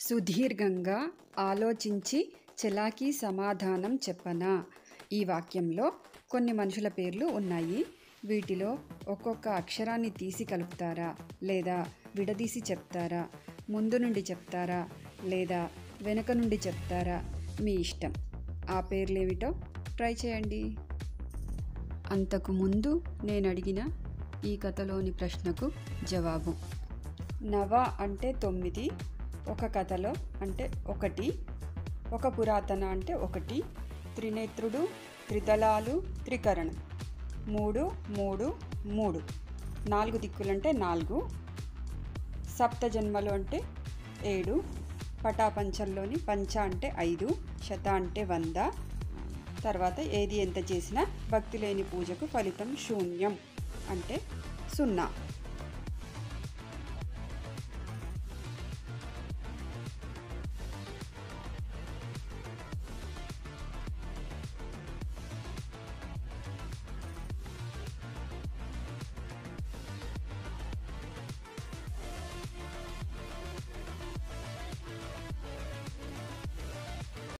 సుదీర్ఘంగా ఆలోచించి చలాకీ సమాధానం చెప్పనా ఈ వాక్యంలో కొన్ని మనుషుల పేర్లు ఉన్నాయి వీటిలో ఒక్కొక్క అక్షరాన్ని తీసి కలుపుతారా లేదా విడదీసి చెప్తారా ముందు నుండి చెప్తారా లేదా వెనుక నుండి చెప్తారా మీ ఇష్టం ఆ పేర్లేమిటో ట్రై చేయండి అంతకు ముందు నేను అడిగిన ఈ కథలోని ప్రశ్నకు జవాబు నవ అంటే తొమ్మిది ఒక కథలో అంటే ఒకటి ఒక పురాతన అంటే ఒకటి త్రినేత్రుడు త్రిదళాలు త్రికరణం మూడు మూడు మూడు నాలుగు దిక్కులంటే నాలుగు సప్త జన్మలు అంటే ఏడు పటాపంచల్లోని పంచ అంటే ఐదు శత అంటే వంద తర్వాత ఏది ఎంత చేసినా భక్తి లేని పూజకు ఫలితం శూన్యం అంటే సున్నా